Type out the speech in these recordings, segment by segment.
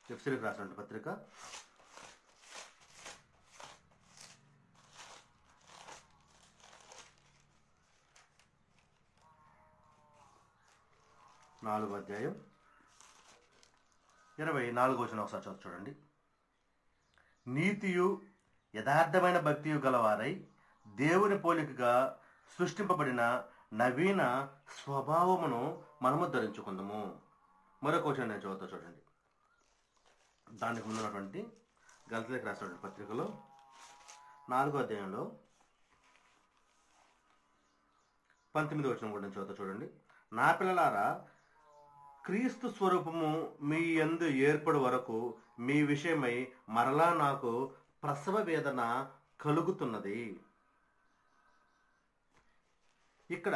ఎఫ్సీలకు రాసినటువంటి పత్రిక నాలుగో అధ్యాయం ఇరవై నాలుగో వచ్చిన ఒకసారి చదువు చూడండి నీతియు యథార్థమైన భక్తియు గలవారై దేవుని పోలికగా సృష్టింపబడిన నవీన స్వభావమును మనము ధరించుకుందాము మరొక వచ్చిన నేను చదువుతా చూడండి దానికి ముందున్నటువంటి గల్తీలకు రాసినటువంటి పత్రికలో నాలుగో అధ్యాయంలో పంతొమ్మిది వచ్చిన కూడా నేను చదువుతా చూడండి నా పిల్లలారా క్రీస్తు స్వరూపము మీ యందు ఏర్పడు వరకు మీ విషయమై మరలా నాకు ప్రసవ వేదన కలుగుతున్నది ఇక్కడ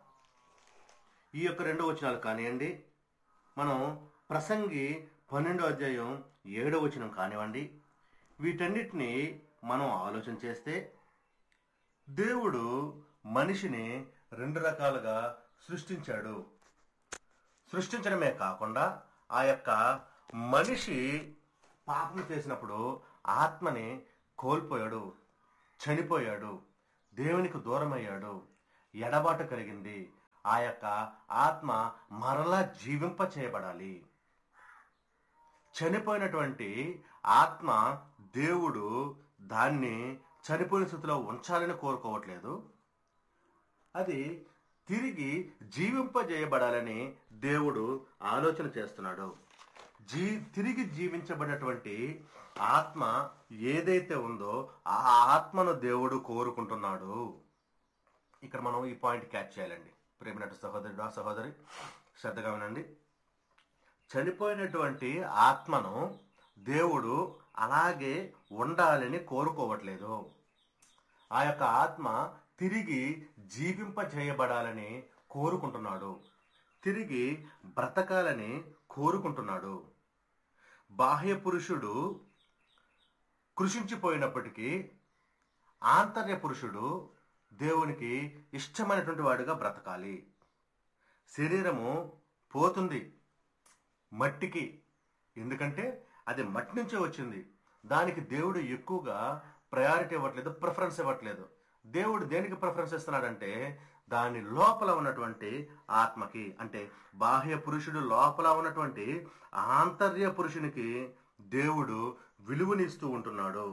ఈ యొక్క రెండో వచనాలు కానివ్వండి మనం ప్రసంగి పన్నెండో అధ్యాయం ఏడో వచనం కానివ్వండి వీటన్నిటిని మనం ఆలోచన చేస్తే దేవుడు మనిషిని రెండు రకాలుగా సృష్టించాడు సృష్టించడమే కాకుండా ఆ యొక్క మనిషి పాపం చేసినప్పుడు ఆత్మని కోల్పోయాడు చనిపోయాడు దేవునికి దూరమయ్యాడు ఎడబాటు కలిగింది ఆ యొక్క ఆత్మ మరలా జీవింప చేయబడాలి చనిపోయినటువంటి ఆత్మ దేవుడు దాన్ని చనిపోయిన స్థితిలో ఉంచాలని కోరుకోవట్లేదు అది తిరిగి జీవింపజేయబడాలని దేవుడు ఆలోచన చేస్తున్నాడు జీ తిరిగి జీవించబడినటువంటి ఆత్మ ఏదైతే ఉందో ఆ ఆత్మను దేవుడు కోరుకుంటున్నాడు ఇక్కడ మనం ఈ పాయింట్ క్యాచ్ చేయాలండి ప్రేమినట్టు సహోదరుడు సహోదరి శ్రద్ధగా వినండి చనిపోయినటువంటి ఆత్మను దేవుడు అలాగే ఉండాలని కోరుకోవట్లేదు ఆ యొక్క ఆత్మ తిరిగి జీవింపజేయబడాలని కోరుకుంటున్నాడు తిరిగి బ్రతకాలని కోరుకుంటున్నాడు బాహ్య పురుషుడు కృషించిపోయినప్పటికీ ఆంతర్య పురుషుడు దేవునికి ఇష్టమైనటువంటి వాడుగా బ్రతకాలి శరీరము పోతుంది మట్టికి ఎందుకంటే అది మట్టి నుంచే వచ్చింది దానికి దేవుడు ఎక్కువగా ప్రయారిటీ ఇవ్వట్లేదు ప్రిఫరెన్స్ ఇవ్వట్లేదు దేవుడు దేనికి ప్రిఫరెన్స్ ఇస్తున్నాడంటే దాని లోపల ఉన్నటువంటి ఆత్మకి అంటే బాహ్య పురుషుడు లోపల ఉన్నటువంటి ఆంతర్య పురుషునికి దేవుడు విలువనిస్తూ ఉంటున్నాడు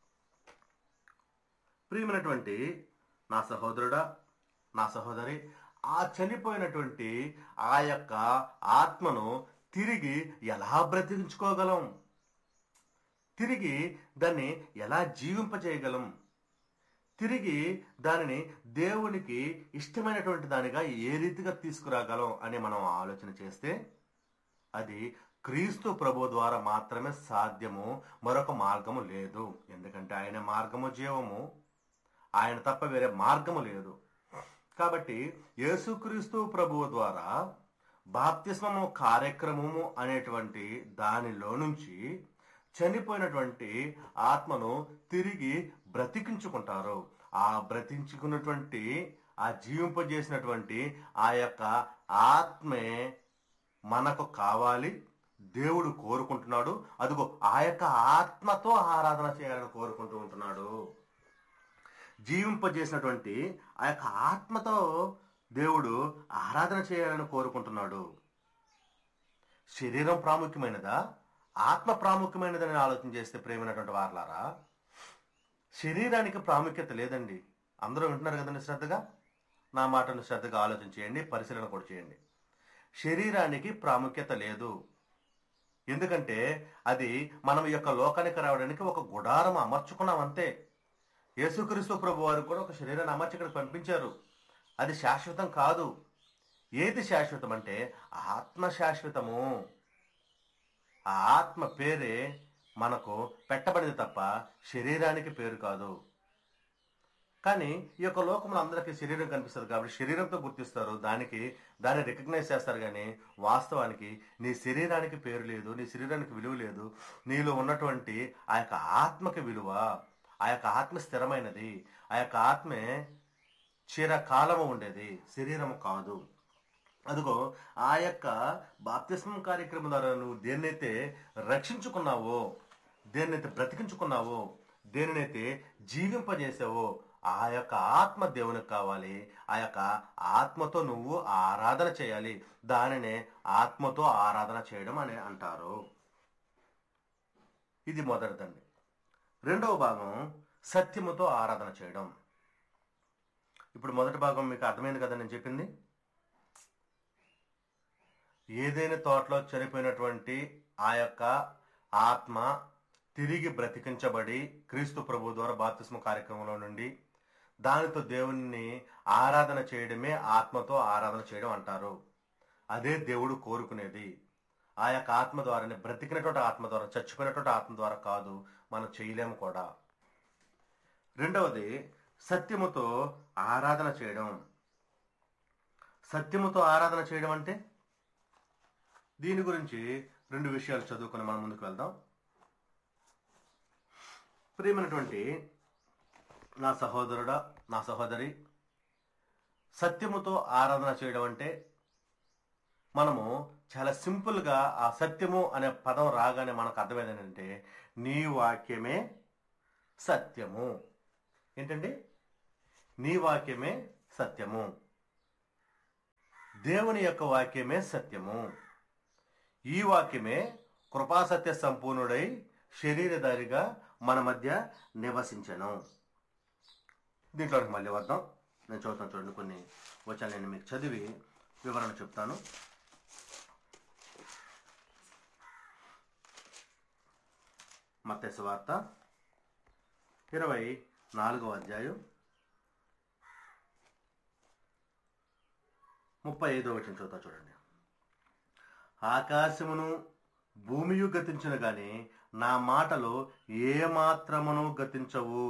ప్రియమైనటువంటి నా సహోదరుడా నా సహోదరి ఆ చనిపోయినటువంటి ఆ యొక్క ఆత్మను తిరిగి ఎలా బ్రతికించుకోగలం తిరిగి దాన్ని ఎలా జీవింపజేయగలం తిరిగి దానిని దేవునికి ఇష్టమైనటువంటి దానిగా ఏ రీతిగా తీసుకురాగలం అని మనం ఆలోచన చేస్తే అది క్రీస్తు ప్రభు ద్వారా మాత్రమే సాధ్యము మరొక మార్గము లేదు ఎందుకంటే ఆయన మార్గము జీవము ఆయన తప్ప వేరే మార్గము లేదు కాబట్టి యేసుక్రీస్తు ప్రభువు ద్వారా బాప్తిస్మము కార్యక్రమము అనేటువంటి దానిలో నుంచి చనిపోయినటువంటి ఆత్మను తిరిగి బ్రతికించుకుంటారు ఆ బ్రతికించుకున్నటువంటి ఆ జీవింపజేసినటువంటి ఆ యొక్క ఆత్మే మనకు కావాలి దేవుడు కోరుకుంటున్నాడు అదిగో ఆ యొక్క ఆత్మతో ఆరాధన చేయాలని కోరుకుంటూ ఉంటున్నాడు జీవింపజేసినటువంటి ఆ యొక్క ఆత్మతో దేవుడు ఆరాధన చేయాలని కోరుకుంటున్నాడు శరీరం ప్రాముఖ్యమైనదా ఆత్మ ప్రాముఖ్యమైనదని ఆలోచన చేస్తే ప్రేమైనటువంటి వారలారా శరీరానికి ప్రాముఖ్యత లేదండి అందరూ వింటున్నారు కదండి శ్రద్ధగా నా మాటను శ్రద్ధగా ఆలోచన చేయండి పరిశీలన కూడా చేయండి శరీరానికి ప్రాముఖ్యత లేదు ఎందుకంటే అది మనం ఈ యొక్క లోకానికి రావడానికి ఒక గుడారం అమర్చుకున్నాం అంతే యేసుక్రీస్తు ప్రభు వారు కూడా ఒక శరీరాన్ని అమర్చి ఇక్కడికి పంపించారు అది శాశ్వతం కాదు ఏది శాశ్వతం అంటే ఆత్మ శాశ్వతము ఆ ఆత్మ పేరే మనకు పెట్టబడింది తప్ప శరీరానికి పేరు కాదు కానీ ఈ యొక్క లోకంలో అందరికీ శరీరం కనిపిస్తుంది కాబట్టి శరీరంతో గుర్తిస్తారు దానికి దాన్ని రికగ్నైజ్ చేస్తారు కానీ వాస్తవానికి నీ శరీరానికి పేరు లేదు నీ శరీరానికి విలువ లేదు నీలో ఉన్నటువంటి ఆ యొక్క ఆత్మకి విలువ ఆ యొక్క ఆత్మ స్థిరమైనది ఆ యొక్క ఆత్మే చిరకాలము ఉండేది శరీరము కాదు అదిగో ఆ యొక్క బాప్తిస్మం కార్యక్రమం ద్వారా నువ్వు దేన్నైతే రక్షించుకున్నావో దేన్నైతే బ్రతికించుకున్నావో దేనినైతే జీవింపజేసావో ఆ యొక్క ఆత్మ దేవునికి కావాలి ఆ యొక్క ఆత్మతో నువ్వు ఆరాధన చేయాలి దానినే ఆత్మతో ఆరాధన చేయడం అని అంటారు ఇది మొదటిదండి రెండవ భాగం సత్యముతో ఆరాధన చేయడం ఇప్పుడు మొదటి భాగం మీకు అర్థమైంది కదా నేను చెప్పింది ఏదైనా తోటలో చనిపోయినటువంటి ఆ యొక్క ఆత్మ తిరిగి బ్రతికించబడి క్రీస్తు ప్రభు ద్వారా బాప్తిస్మ కార్యక్రమంలో నుండి దానితో దేవుణ్ణి ఆరాధన చేయడమే ఆత్మతో ఆరాధన చేయడం అంటారు అదే దేవుడు కోరుకునేది ఆ యొక్క ఆత్మ ద్వారానే బ్రతికినటువంటి ఆత్మ ద్వారా చచ్చిపోయినటువంటి ఆత్మ ద్వారా కాదు మనం చేయలేము కూడా రెండవది సత్యముతో ఆరాధన చేయడం సత్యముతో ఆరాధన చేయడం అంటే దీని గురించి రెండు విషయాలు చదువుకొని మనం ముందుకు వెళ్దాం ప్రియమైనటువంటి నా సహోదరుడా నా సహోదరి సత్యముతో ఆరాధన చేయడం అంటే మనము చాలా సింపుల్గా ఆ సత్యము అనే పదం రాగానే మనకు అర్థమైంది ఏంటంటే నీ వాక్యమే సత్యము ఏంటండి నీ వాక్యమే సత్యము దేవుని యొక్క వాక్యమే సత్యము ఈ వాక్యమే కృపాసత్య సంపూర్ణుడై శరీరధారిగా మన మధ్య నివసించను దీంట్లోకి మళ్ళీ వద్దాం నేను చదువుతాను చూడండి కొన్ని వచ్చాను నేను మీకు చదివి వివరణ చెప్తాను మత్స్య వార్త ఇరవై నాలుగవ అధ్యాయం ముప్పై ఐదో వచ్చిన చదువుతా చూడండి ఆకాశమును భూమియు గతించిన గాని నా మాటలు ఏ మాత్రమును గతించవు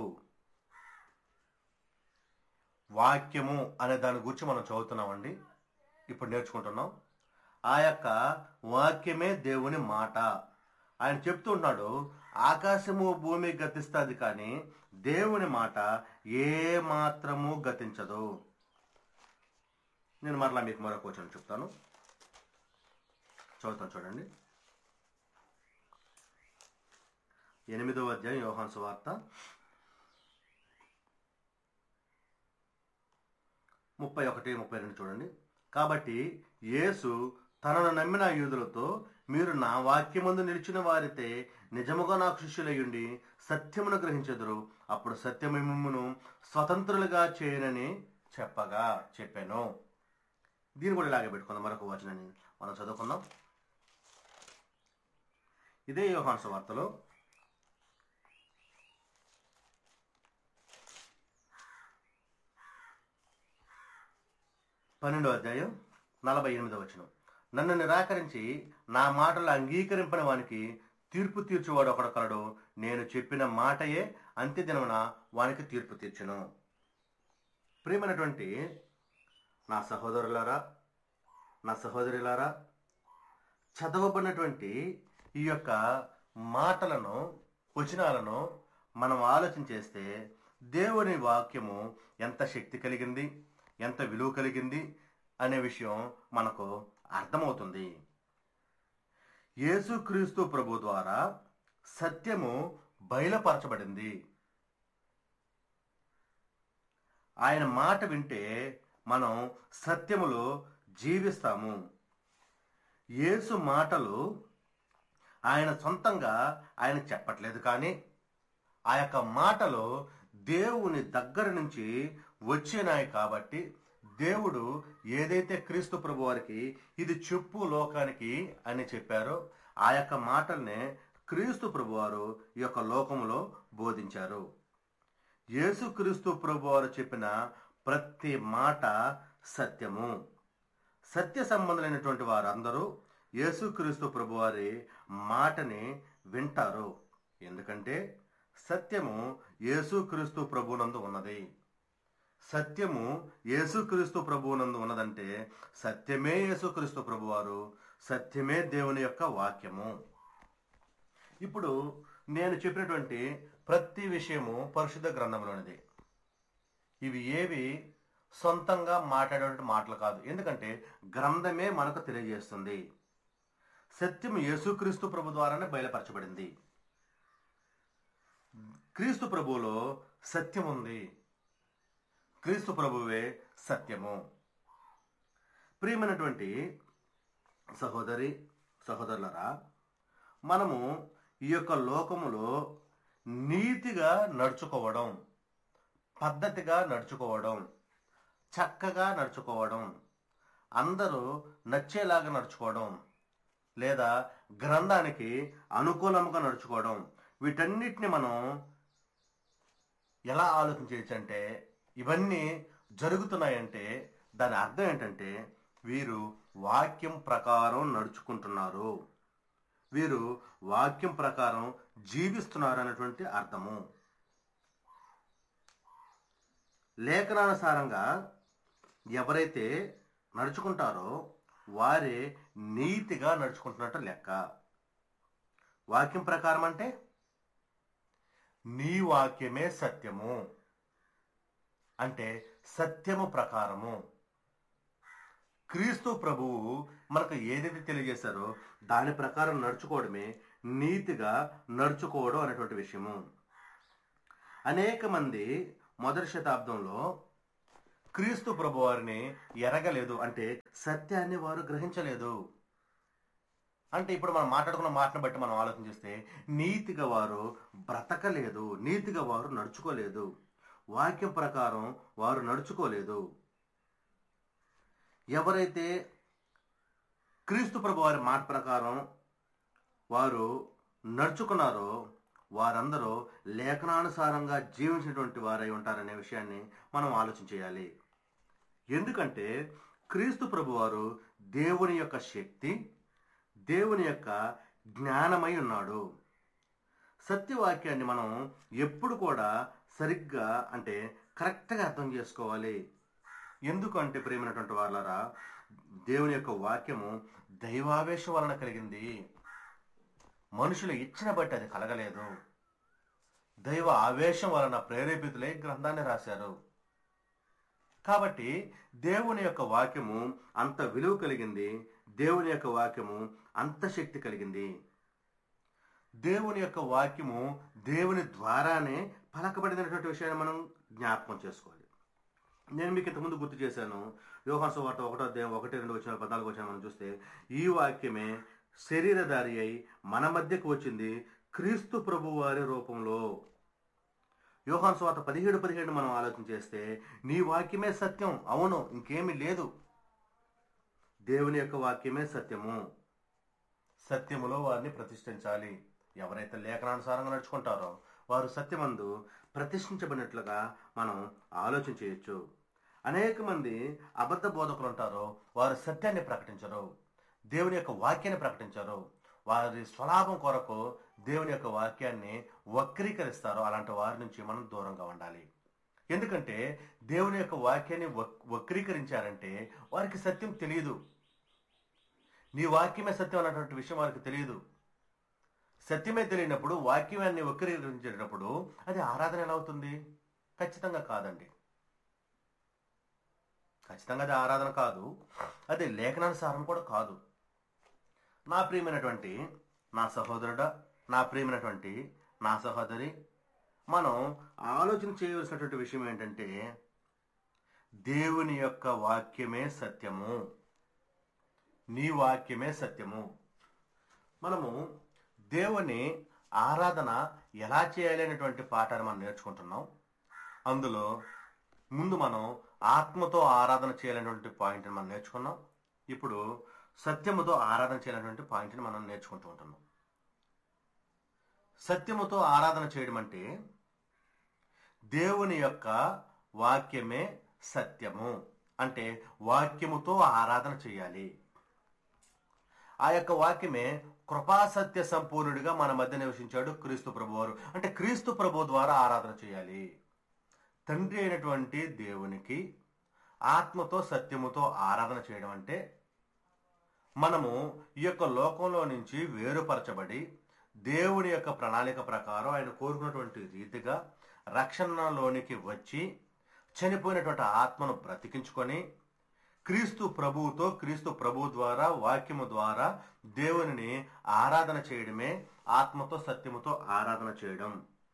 వాక్యము అనే దాని గురించి మనం చదువుతున్నామండి ఇప్పుడు నేర్చుకుంటున్నాం ఆ యొక్క వాక్యమే దేవుని మాట ఆయన చెప్తూ ఉన్నాడు ఆకాశము భూమి గతిస్తుంది కానీ దేవుని మాట ఏ మాత్రము గతించదు నేను మరలా మీకు మరొక వచనం చెప్తాను చదువుతాను చూడండి ఎనిమిదవ అధ్యాయం యోహాన్ సువార్త ముప్పై ఒకటి ముప్పై రెండు చూడండి కాబట్టి యేసు తనను నమ్మిన యూదులతో మీరు నా వాక్యమందు నిలిచిన వారితే నిజముగా నాకు శిష్యులయ్యుండి సత్యమును గ్రహించెదరు అప్పుడు సత్యము మిమ్మును స్వతంత్రులుగా చేయనని చెప్పగా చెప్పాను దీన్ని కూడా ఇలాగే పెట్టుకుందాం మరొక వచనాన్ని మనం చదువుకుందాం ఇదే యోహాన్ సువార్తలో పన్నెండో అధ్యాయం నలభై ఎనిమిదో వచనం నన్ను నిరాకరించి నా మాటలు అంగీకరింపని వానికి తీర్పు తీర్చువాడు ఒకడు కలడు నేను చెప్పిన మాటయే అంత్యదినమున వానికి తీర్పు తీర్చును ప్రియమైనటువంటి నా సహోదరులారా నా సహోదరులారా చదవబడినటువంటి ఈ యొక్క మాటలను వచనాలను మనం ఆలోచన చేస్తే దేవుని వాక్యము ఎంత శక్తి కలిగింది ఎంత విలువ కలిగింది అనే విషయం మనకు అర్థమవుతుంది యేసుక్రీస్తు ప్రభు ద్వారా సత్యము బయలుపరచబడింది ఆయన మాట వింటే మనం సత్యములో జీవిస్తాము యేసు మాటలు ఆయన సొంతంగా ఆయన చెప్పట్లేదు కానీ ఆ యొక్క మాటలు దేవుని దగ్గర నుంచి వచ్చినాయి కాబట్టి దేవుడు ఏదైతే క్రీస్తు ప్రభు వారికి ఇది చెప్పు లోకానికి అని చెప్పారో ఆ యొక్క మాటల్నే క్రీస్తు ప్రభు వారు ఈ యొక్క లోకములో బోధించారు యేసుక్రీస్తు ప్రభు వారు చెప్పిన ప్రతి మాట సత్యము సత్య సంబంధులైనటువంటి వారందరూ యేసుక్రీస్తు ప్రభు వారి మాటని వింటారు ఎందుకంటే సత్యము యేసుక్రీస్తు ప్రభునందు ఉన్నది సత్యము యేసుక్రీస్తు ప్రభువునందు ఉన్నదంటే సత్యమే యేసుక్రీస్తు ప్రభువారు సత్యమే దేవుని యొక్క వాక్యము ఇప్పుడు నేను చెప్పినటువంటి ప్రతి విషయము పరిశుద్ధ గ్రంథంలోనిది ఇవి ఏవి సొంతంగా మాట్లాడే మాటలు కాదు ఎందుకంటే గ్రంథమే మనకు తెలియజేస్తుంది సత్యం యేసుక్రీస్తు ప్రభు ద్వారానే బయలుపరచబడింది క్రీస్తు ప్రభువులో సత్యం ఉంది క్రీస్తు ప్రభువే సత్యము ప్రియమైనటువంటి సహోదరి సహోదరులరా మనము ఈ యొక్క లోకములో నీతిగా నడుచుకోవడం పద్ధతిగా నడుచుకోవడం చక్కగా నడుచుకోవడం అందరూ నచ్చేలాగా నడుచుకోవడం లేదా గ్రంథానికి అనుకూలంగా నడుచుకోవడం వీటన్నిటిని మనం ఎలా ఆలోచించవచ్చు అంటే ఇవన్నీ జరుగుతున్నాయంటే దాని అర్థం ఏంటంటే వీరు వాక్యం ప్రకారం నడుచుకుంటున్నారు వీరు వాక్యం ప్రకారం జీవిస్తున్నారు అనేటువంటి అర్థము లేఖనానుసారంగా ఎవరైతే నడుచుకుంటారో వారే నీతిగా నడుచుకుంటున్నట్టు లెక్క వాక్యం ప్రకారం అంటే నీ వాక్యమే సత్యము అంటే సత్యము ప్రకారము క్రీస్తు ప్రభువు మనకు ఏదైతే తెలియజేశారో దాని ప్రకారం నడుచుకోవడమే నీతిగా నడుచుకోవడం అనేటువంటి విషయము అనేక మంది మొదటి శతాబ్దంలో క్రీస్తు ప్రభు వారిని ఎరగలేదు అంటే సత్యాన్ని వారు గ్రహించలేదు అంటే ఇప్పుడు మనం మాట్లాడుకున్న మాటను బట్టి మనం ఆలోచన చేస్తే నీతిగా వారు బ్రతకలేదు నీతిగా వారు నడుచుకోలేదు వాక్యం ప్రకారం వారు నడుచుకోలేదు ఎవరైతే క్రీస్తు ప్రభు వారి మాట ప్రకారం వారు నడుచుకున్నారో వారందరూ లేఖనానుసారంగా జీవించినటువంటి వారై ఉంటారనే విషయాన్ని మనం ఆలోచన చేయాలి ఎందుకంటే క్రీస్తు ప్రభు వారు దేవుని యొక్క శక్తి దేవుని యొక్క జ్ఞానమై ఉన్నాడు సత్యవాక్యాన్ని మనం ఎప్పుడు కూడా సరిగ్గా అంటే కరెక్ట్గా అర్థం చేసుకోవాలి ఎందుకంటే ప్రేమైనటువంటి వాళ్ళరా దేవుని యొక్క వాక్యము దైవావేశం వలన కలిగింది మనుషులు ఇచ్చిన బట్టి అది కలగలేదు దైవ ఆవేశం వలన ప్రేరేపితులై గ్రంథాన్ని రాశారు కాబట్టి దేవుని యొక్క వాక్యము అంత విలువ కలిగింది దేవుని యొక్క వాక్యము అంత శక్తి కలిగింది దేవుని యొక్క వాక్యము దేవుని ద్వారానే పలకబడినటువంటి విషయాన్ని మనం జ్ఞాపకం చేసుకోవాలి నేను మీకు ఇంతకుముందు గుర్తు చేశాను యోహాన్ సువార్త ఒకటో అధ్యాయం ఒకటి రెండు వచ్చిన పద్నాలుగు వచ్చిన మనం చూస్తే ఈ వాక్యమే శరీరధారి అయి మన మధ్యకు వచ్చింది క్రీస్తు ప్రభు వారి రూపంలో యోహాన్ సువార్త పదిహేడు పదిహేడు మనం ఆలోచన చేస్తే నీ వాక్యమే సత్యం అవును ఇంకేమీ లేదు దేవుని యొక్క వాక్యమే సత్యము సత్యములో వారిని ప్రతిష్ఠించాలి ఎవరైతే లేఖనానుసారంగా నడుచుకుంటారో వారు సత్యమందు ప్రతిష్ఠించబడినట్లుగా మనం ఆలోచన చేయొచ్చు అనేక మంది అబద్ధ బోధకులు ఉంటారో వారు సత్యాన్ని ప్రకటించరు దేవుని యొక్క వాక్యాన్ని ప్రకటించరు వారి స్వలాభం కొరకు దేవుని యొక్క వాక్యాన్ని వక్రీకరిస్తారో అలాంటి వారి నుంచి మనం దూరంగా ఉండాలి ఎందుకంటే దేవుని యొక్క వాక్యాన్ని వక్- వక్రీకరించారంటే వారికి సత్యం తెలియదు నీ వాక్యమే సత్యం అన్నటువంటి విషయం వారికి తెలియదు సత్యమే తెలియనప్పుడు వాక్యాన్ని వక్రీకరించేటప్పుడు అది ఆరాధన ఎలా అవుతుంది ఖచ్చితంగా కాదండి ఖచ్చితంగా అది ఆరాధన కాదు అది లేఖనానుసారం కూడా కాదు నా ప్రియమైనటువంటి నా సహోదరుడా నా ప్రియమైనటువంటి నా సహోదరి మనం ఆలోచన చేయవలసినటువంటి విషయం ఏంటంటే దేవుని యొక్క వాక్యమే సత్యము నీ వాక్యమే సత్యము మనము దేవుని ఆరాధన ఎలా చేయాలి అనేటువంటి పాఠాన్ని మనం నేర్చుకుంటున్నాం అందులో ముందు మనం ఆత్మతో ఆరాధన చేయాలనేటువంటి పాయింట్ని మనం నేర్చుకున్నాం ఇప్పుడు సత్యముతో ఆరాధన చేయాలనేటువంటి పాయింట్ని మనం నేర్చుకుంటూ ఉంటున్నాం సత్యముతో ఆరాధన చేయడం అంటే దేవుని యొక్క వాక్యమే సత్యము అంటే వాక్యముతో ఆరాధన చేయాలి ఆ యొక్క వాక్యమే కృపాసత్య సంపూర్ణుడిగా మన మధ్య నివసించాడు క్రీస్తు ప్రభువారు అంటే క్రీస్తు ప్రభు ద్వారా ఆరాధన చేయాలి తండ్రి అయినటువంటి దేవునికి ఆత్మతో సత్యముతో ఆరాధన చేయడం అంటే మనము ఈ యొక్క లోకంలో నుంచి వేరుపరచబడి దేవుని యొక్క ప్రణాళిక ప్రకారం ఆయన కోరుకున్నటువంటి రీతిగా రక్షణలోనికి వచ్చి చనిపోయినటువంటి ఆత్మను బ్రతికించుకొని క్రీస్తు ప్రభువుతో క్రీస్తు ప్రభువు ద్వారా వాక్యము ద్వారా దేవునిని ఆరాధన చేయడమే ఆత్మతో సత్యముతో ఆరాధన చేయడం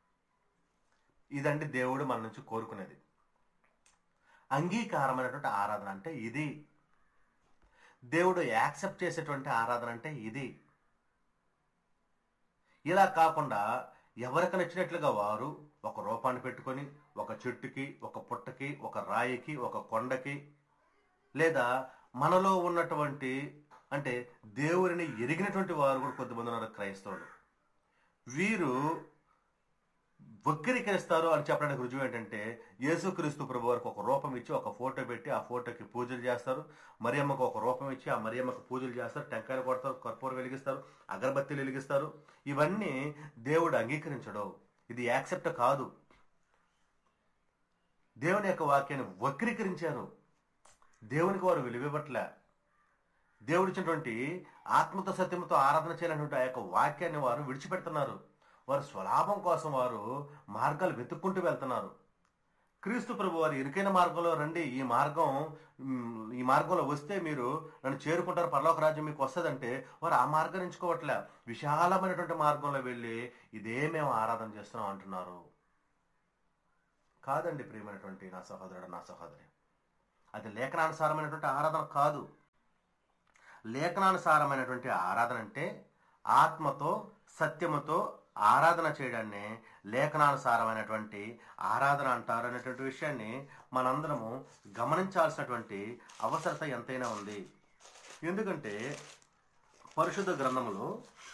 ఇదండి దేవుడు మన నుంచి కోరుకునేది అంగీకారమైనటువంటి ఆరాధన అంటే ఇది దేవుడు యాక్సెప్ట్ చేసేటువంటి ఆరాధన అంటే ఇది ఇలా కాకుండా ఎవరికి నచ్చినట్లుగా వారు ఒక రూపాన్ని పెట్టుకొని ఒక చెట్టుకి ఒక పుట్టకి ఒక రాయికి ఒక కొండకి లేదా మనలో ఉన్నటువంటి అంటే దేవుడిని ఎరిగినటువంటి వారు కూడా కొద్దిమంది ఉన్నారు క్రైస్తవులు వీరు వక్రీకరిస్తారు అని చెప్పడానికి రుజువు ఏంటంటే యేసుక్రీస్తు ప్రభు వారికి ఒక రూపం ఇచ్చి ఒక ఫోటో పెట్టి ఆ ఫోటోకి పూజలు చేస్తారు మరియమ్మకు ఒక రూపం ఇచ్చి ఆ మరియమ్మకు పూజలు చేస్తారు టెంకాయలు కొడతారు కర్పూరం వెలిగిస్తారు అగరబత్తీలు వెలిగిస్తారు ఇవన్నీ దేవుడు అంగీకరించడు ఇది యాక్సెప్ట్ కాదు దేవుని యొక్క వాక్యాన్ని వక్రీకరించారు దేవునికి వారు విలువివ్వట్లే దేవుడిచ్చినటువంటి ఆత్మతో సత్యముతో ఆరాధన చేయాలన్నటువంటి ఆ యొక్క వాక్యాన్ని వారు విడిచిపెడుతున్నారు వారు స్వలాభం కోసం వారు మార్గాలు వెతుక్కుంటూ వెళ్తున్నారు క్రీస్తు ప్రభు వారు ఇరుకైన మార్గంలో రండి ఈ మార్గం మ్, ఈ మార్గంలో వస్తే మీరు నన్ను చేరుకుంటారు పరలోక రాజ్యం మీకు వస్తుందంటే వారు ఆ మార్గం ఎంచుకోవట్లే విశాలమైనటువంటి మార్గంలో వెళ్ళి ఇదే మేము ఆరాధన చేస్తున్నాం అంటున్నారు కాదండి ప్రియమైనటువంటి నా సహోదరుడు నా సహోదరి అది లేఖనానుసారమైనటువంటి ఆరాధన కాదు లేఖనానుసారమైనటువంటి ఆరాధన అంటే ఆత్మతో సత్యముతో ఆరాధన చేయడాన్ని లేఖనానుసారమైనటువంటి ఆరాధన అంటారు అనేటువంటి విషయాన్ని మనందరము గమనించాల్సినటువంటి అవసరత ఎంతైనా ఉంది ఎందుకంటే పరిశుద్ధ గ్రంథములో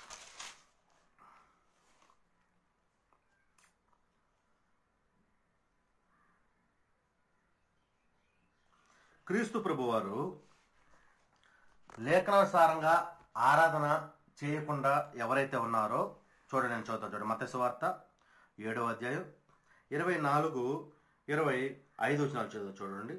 క్రీస్తు ప్రభువారు లేఖనానుసారంగా ఆరాధన చేయకుండా ఎవరైతే ఉన్నారో చూడండి నేను చదువుతా చూడండి మత్స్య వార్త ఏడవ అధ్యాయం ఇరవై నాలుగు ఇరవై ఐదు వచ్చినాలు చదువు చూడండి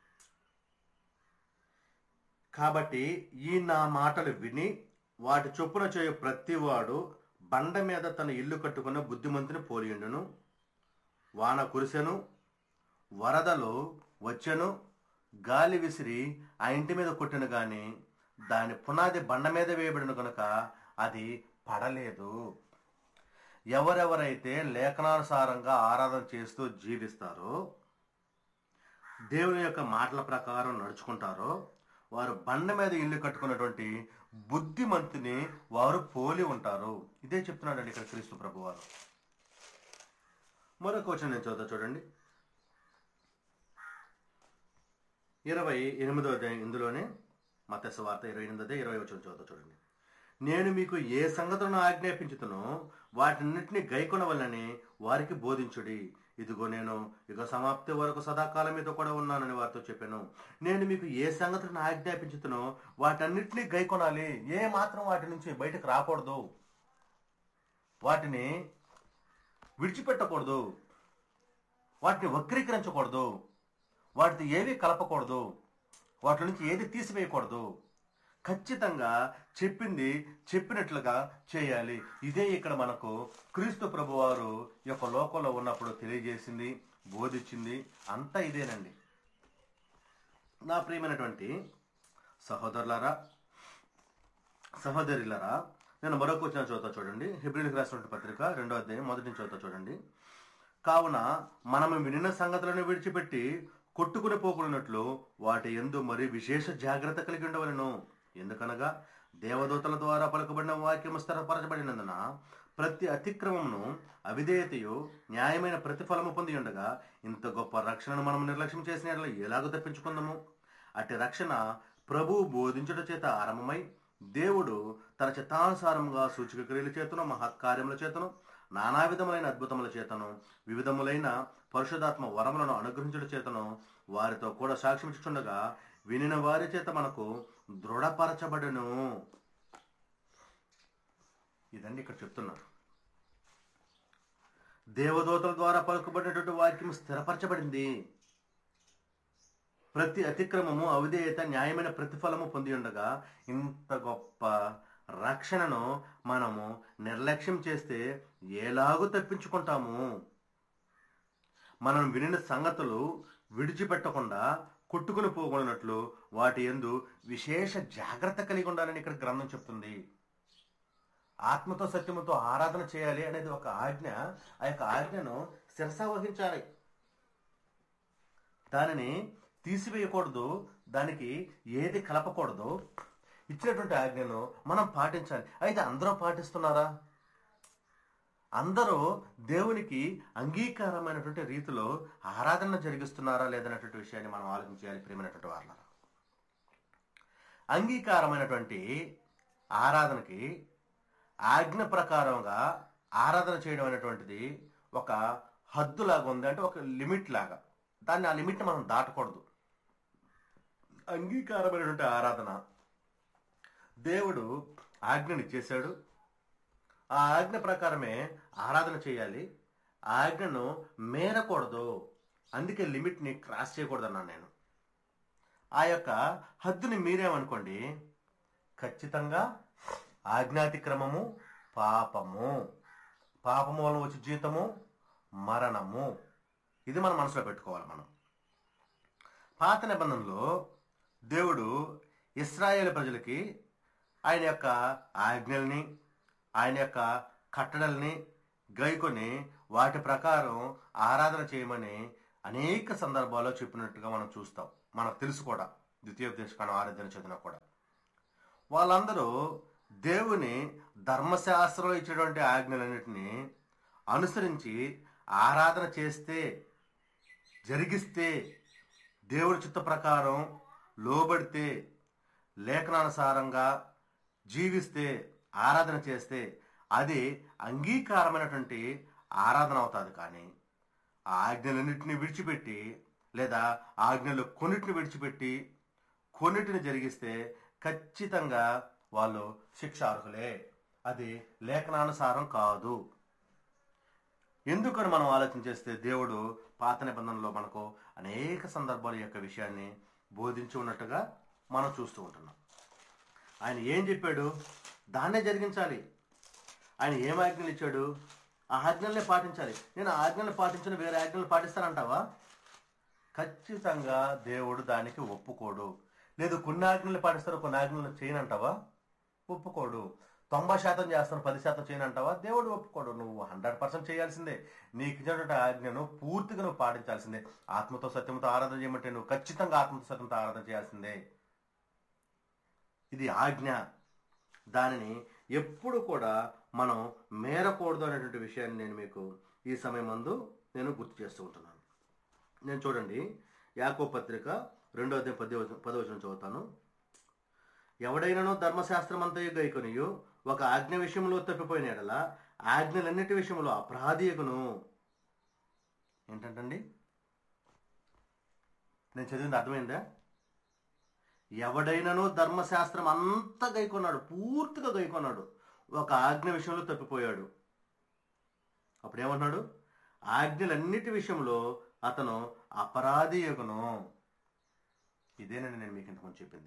కాబట్టి ఈ నా మాటలు విని వాటి చొప్పున చేయు ప్రతివాడు బండ మీద తన ఇల్లు కట్టుకున్న బుద్ధిమంతుని పోలియుండును వాన కురిసెను వరదలు వచ్చెను గాలి విసిరి ఆ ఇంటి మీద కొట్టిన గాని దాని పునాది బండ మీద వేయబడిన కనుక అది పడలేదు ఎవరెవరైతే లేఖనానుసారంగా ఆరాధన చేస్తూ జీవిస్తారో దేవుని యొక్క మాటల ప్రకారం నడుచుకుంటారో వారు బండ మీద ఇల్లు కట్టుకున్నటువంటి బుద్ధిమంతుని వారు పోలి ఉంటారు ఇదే చెప్తున్నాడండి ఇక్కడ క్రీస్తు ప్రభు వారు మరొక వచ్చిన నేను చదువుతా చూడండి ఇరవై ఎనిమిదో అధ్యాయం ఇందులోనే మత్స్య వార్త ఇరవై ఎనిమిది ఇరవై వచ్చిన చదువుతా చూడండి నేను మీకు ఏ సంగతులను ఆజ్ఞాపించుతునో వాటిన్నిటిని గైకొనవల్లని వారికి బోధించుడి ఇదిగో నేను యుగ సమాప్తి వరకు సదాకాలం మీద కూడా ఉన్నానని వారితో చెప్పాను నేను మీకు ఏ సంగతులను ఆజ్ఞాపించుతునో వాటన్నిటిని గైకొనాలి ఏ మాత్రం వాటి నుంచి బయటకు రాకూడదు వాటిని విడిచిపెట్టకూడదు వాటిని వక్రీకరించకూడదు వాటితో ఏవి కలపకూడదు వాటి నుంచి ఏది తీసివేయకూడదు ఖచ్చితంగా చెప్పింది చెప్పినట్లుగా చేయాలి ఇదే ఇక్కడ మనకు క్రీస్తు ప్రభువారు యొక్క లోకంలో ఉన్నప్పుడు తెలియజేసింది బోధించింది అంతా ఇదేనండి నా ప్రియమైనటువంటి సహోదరులారా సహోదరులరా నేను మరొక వచ్చిన చదువుతా చూడండి హిబ్రిల్కి రాసినటువంటి పత్రిక రెండో అధ్యాయం మొదటి నుంచి చదువుతా చూడండి కావున మనము వినిన సంగతులను విడిచిపెట్టి కొట్టుకుని పోకున్నట్లు వాటి ఎందు మరి విశేష జాగ్రత్త కలిగి ఉండవలను ఎందుకనగా దేవదూతల ద్వారా పలుకబడిన వాక్యము స్థిరపరచబడినందున ప్రతి అతిక్రమమును అవిధేయతయు న్యాయమైన ప్రతిఫలము పొంది ఉండగా ఇంత గొప్ప రక్షణను మనం నిర్లక్ష్యం చేసిన యెడల ఎలాగో తప్పించుకుందాము అట్టి రక్షణ ప్రభువు బోధించుట చేత ఆరంభమై దేవుడు తన చిత్తానుసారముగా సూచిక క్రియల చేతను మహత్కార్యముల చేతను నానా విధములైన అద్భుతముల చేతను వివిధములైన పరిశుధాత్మ వరములను అనుగ్రహించుట చేతను వారితో కూడా సాక్ష్యమిచ్చుచుండగా వినిన వారి చేత మనకు దృఢపరచబడును ఇదండి ఇక్కడ చెప్తున్నారు దేవదూతల ద్వారా పలుకుబడినటువంటి వాక్యం స్థిరపరచబడింది ప్రతి అతిక్రమము అవిధేయత న్యాయమైన ప్రతిఫలము పొంది ఉండగా ఇంత గొప్ప రక్షణను మనము నిర్లక్ష్యం చేస్తే ఎలాగూ తప్పించుకుంటాము మనం వినిన సంగతులు విడిచిపెట్టకుండా కొట్టుకుని పోగొనట్లు వాటి ఎందు విశేష జాగ్రత్త కలిగి ఉండాలని ఇక్కడ గ్రంథం చెప్తుంది ఆత్మతో సత్యముతో ఆరాధన చేయాలి అనేది ఒక ఆజ్ఞ ఆ యొక్క ఆజ్ఞను శిరస వహించాలి దానిని తీసివేయకూడదు దానికి ఏది కలపకూడదు ఇచ్చినటువంటి ఆజ్ఞను మనం పాటించాలి అయితే అందరూ పాటిస్తున్నారా అందరూ దేవునికి అంగీకారమైనటువంటి రీతిలో ఆరాధన జరిగిస్తున్నారా లేదన్నటువంటి విషయాన్ని మనం ఆలోచించాలి ప్రియమైనటువంటి వాళ్ళ అంగీకారమైనటువంటి ఆరాధనకి ఆజ్ఞ ప్రకారంగా ఆరాధన చేయడం అనేటువంటిది ఒక హద్దులాగా ఉంది అంటే ఒక లిమిట్ లాగా దాన్ని ఆ లిమిట్ని మనం దాటకూడదు అంగీకారమైనటువంటి ఆరాధన దేవుడు ఆజ్ఞని చేశాడు ఆ ఆజ్ఞ ప్రకారమే ఆరాధన చేయాలి ఆ ఆజ్ఞను మేరకూడదు అందుకే లిమిట్ని క్రాస్ చేయకూడదు అన్నాను నేను ఆ యొక్క హద్దుని మీరేమనుకోండి ఖచ్చితంగా ఆజ్ఞాతిక్రమము పాపము పాపము వలన వచ్చే జీతము మరణము ఇది మనం మనసులో పెట్టుకోవాలి మనం పాత నిబంధనలో దేవుడు ఇస్రాయేల్ ప్రజలకి ఆయన యొక్క ఆజ్ఞల్ని ఆయన యొక్క కట్టడల్ని గైకొని వాటి ప్రకారం ఆరాధన చేయమని అనేక సందర్భాల్లో చెప్పినట్టుగా మనం చూస్తాం మనకు తెలుసు కూడా ద్వితీయోపదేశకాండం ఆరాధన చదివినా కూడా వాళ్ళందరూ దేవుని ధర్మశాస్త్రంలో ఇచ్చేటువంటి ఆజ్ఞలన్నింటినీ అనుసరించి ఆరాధన చేస్తే జరిగిస్తే దేవుడి చిత్త ప్రకారం లోబడితే లేఖనానుసారంగా జీవిస్తే ఆరాధన చేస్తే అది అంగీకారమైనటువంటి ఆరాధన అవుతుంది కానీ ఆ ఆజ్ఞలన్నింటినీ విడిచిపెట్టి లేదా ఆజ్ఞలు కొన్నిటిని విడిచిపెట్టి కొన్నిటిని జరిగిస్తే ఖచ్చితంగా వాళ్ళు శిక్షార్హులే అది లేఖనానుసారం కాదు ఎందుకని మనం ఆలోచన చేస్తే దేవుడు పాత నిబంధనలో మనకు అనేక సందర్భాల యొక్క విషయాన్ని బోధించి ఉన్నట్టుగా మనం చూస్తూ ఉంటున్నాం ఆయన ఏం చెప్పాడు దాన్నే జరిగించాలి ఆయన ఏం ఆజ్ఞలు ఇచ్చాడు ఆ ఆజ్ఞల్నే పాటించాలి నేను ఆ ఆజ్ఞలు పాటించిన వేరే ఆజ్ఞలు పాటిస్తానంటావా ఖచ్చితంగా దేవుడు దానికి ఒప్పుకోడు లేదు కొన్ని ఆజ్ఞలు పాటిస్తారు కొన్ని ఆజ్ఞలు చేయనంటావా ఒప్పుకోడు తొంభై శాతం చేస్తాను పది శాతం చేయనంటావా దేవుడు ఒప్పుకోడు నువ్వు హండ్రెడ్ పర్సెంట్ చేయాల్సిందే నీకు ఇచ్చినటువంటి ఆజ్ఞను పూర్తిగా నువ్వు పాటించాల్సిందే ఆత్మతో సత్యంతో ఆరాధన చేయమంటే నువ్వు ఖచ్చితంగా ఆత్మతో సత్యంతో ఆరాధన చేయాల్సిందే ఇది ఆజ్ఞ దానిని ఎప్పుడు కూడా మనం మేరకూడదు అనేటువంటి విషయాన్ని నేను మీకు ఈ సమయం మందు నేను గుర్తు చేస్తూ ఉంటున్నాను నేను చూడండి యాకో పత్రిక రెండో అధ్యాయం పది పదవచనం చదువుతాను ఎవడైనానో ధర్మశాస్త్రం అంతా గైకొనియు ఒక ఆజ్ఞ విషయంలో తప్పిపోయిన ఎడల ఆజ్ఞలన్నిటి విషయంలో అపరాధియకును ఏంటంటండి నేను చదివింది అర్థమైందా ఎవడైనానో ధర్మశాస్త్రం అంతా గైకొన్నాడు పూర్తిగా గైకొన్నాడు ఒక ఆజ్ఞ విషయంలో తప్పిపోయాడు అప్పుడు ఏమన్నాడు ఆజ్ఞలన్నిటి విషయంలో అతను అపరాధి యొకను ఇదేనండి నేను మీకు ఇంతకుముందు చెప్పింది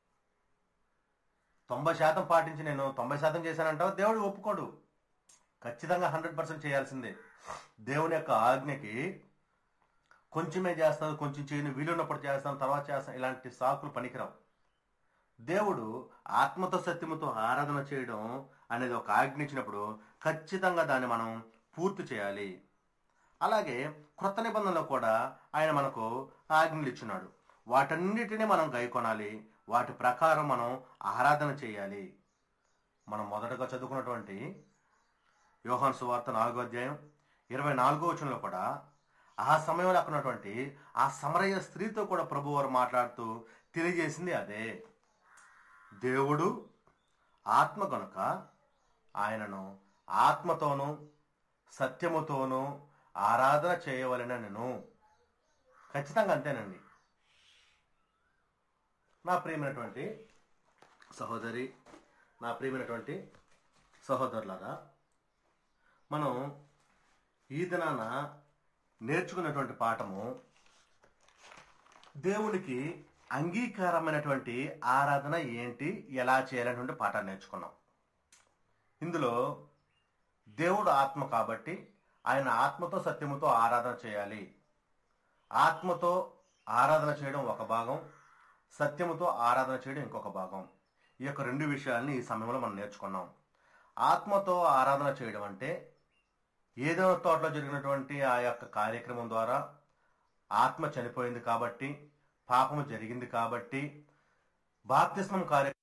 తొంభై శాతం పాటించి నేను తొంభై శాతం చేశానంటావు దేవుడు ఒప్పుకోడు ఖచ్చితంగా హండ్రెడ్ పర్సెంట్ చేయాల్సిందే దేవుని యొక్క ఆజ్ఞకి కొంచెమే చేస్తాను కొంచెం చేయను వీలున్నప్పుడు చేస్తాను తర్వాత చేస్తాను ఇలాంటి సాకులు పనికిరావు దేవుడు ఆత్మతో సత్యముతో ఆరాధన చేయడం అనేది ఒక ఆజ్ఞ ఇచ్చినప్పుడు ఖచ్చితంగా దాన్ని మనం పూర్తి చేయాలి అలాగే క్రొత్త నిబంధనలో కూడా ఆయన మనకు ఆజ్ఞలు ఇచ్చినాడు వాటన్నిటిని మనం గైకొనాలి వాటి ప్రకారం మనం ఆరాధన చేయాలి మనం మొదటగా చదువుకున్నటువంటి యోహాన్ సువార్త నాలుగో అధ్యాయం ఇరవై నాలుగో వచనంలో కూడా ఆ సమయంలో అక్కడ ఉన్నటువంటి ఆ సమరయ్య స్త్రీతో కూడా ప్రభువారు మాట్లాడుతూ తెలియజేసింది అదే దేవుడు ఆత్మ కనుక ఆయనను ఆత్మతోనూ సత్యముతోనూ ఆరాధన చేయవలెనను ఖచ్చితంగా అంతేనండి నా ప్రియమైనటువంటి సహోదరి నా ప్రియమైనటువంటి సహోదరులారా మనం ఈ దినాన నేర్చుకున్నటువంటి పాఠము దేవునికి అంగీకారమైనటువంటి ఆరాధన ఏంటి ఎలా చేయాలనేటువంటి పాఠాన్ని నేర్చుకున్నాం ఇందులో దేవుడు ఆత్మ కాబట్టి ఆయన ఆత్మతో సత్యముతో ఆరాధన చేయాలి ఆత్మతో ఆరాధన చేయడం ఒక భాగం సత్యముతో ఆరాధన చేయడం ఇంకొక భాగం ఈ యొక్క రెండు విషయాల్ని ఈ సమయంలో మనం నేర్చుకున్నాం ఆత్మతో ఆరాధన చేయడం అంటే ఏదో తోటలో జరిగినటువంటి ఆ యొక్క కార్యక్రమం ద్వారా ఆత్మ చనిపోయింది కాబట్టి పాపము జరిగింది కాబట్టి బాప్తిస్మం కార్య